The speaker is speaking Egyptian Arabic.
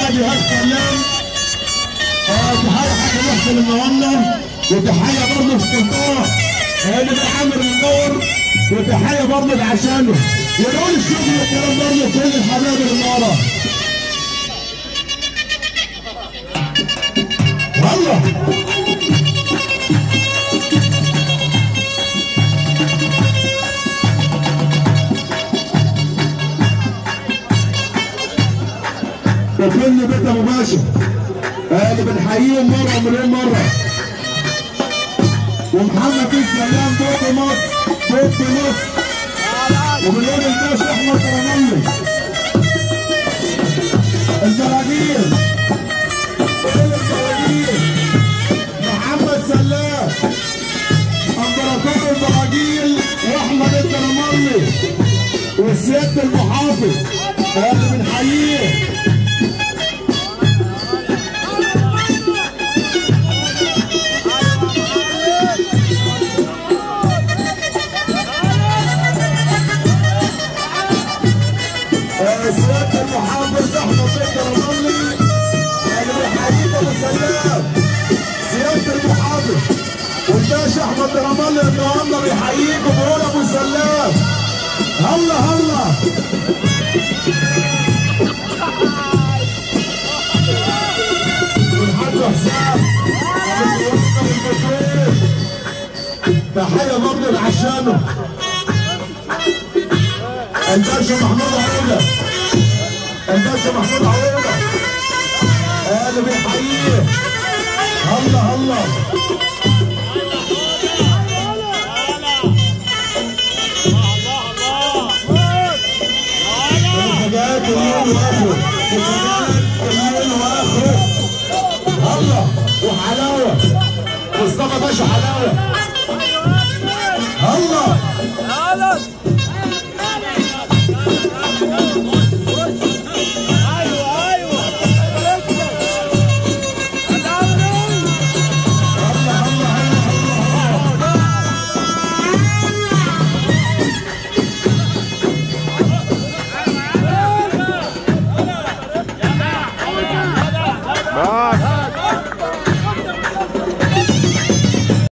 جهاد سلام آه، تحية حاج محسن المهنا وتحية برضه السلطان اللي بيعمر النور وتحية برضه عشانه ونقول الشغل والكلام برضه كل الحبايب اللي ورا والله وكل بيت ابو باشا آه، اللي بنحييهم مره ومليون مره ومحمد بن سلام فوق مصر فوق مصر وبنقول الباشا احمد رملي البراجيل بنقول البراجيل محمد سلام امبراطور البراجيل واحمد الكرملي والسيد المحافظ آه، اللي بنحييه سيادة المحافظ احمد بكر الرملي اللي بيحييك ابو سلام سيادة المحافظ والباشا احمد رملي النهارده بيحييك وبيقول ابو سلام هلا هلا والحاج حسام تحية برضه لعشانه الباشا محمود عوده الباشا محمود عوده اللي بيحييه هلا هلا الحاجات الليل واخره الحاجات الليل واخره هلا وحلاوه مصطفى باشا حلاوه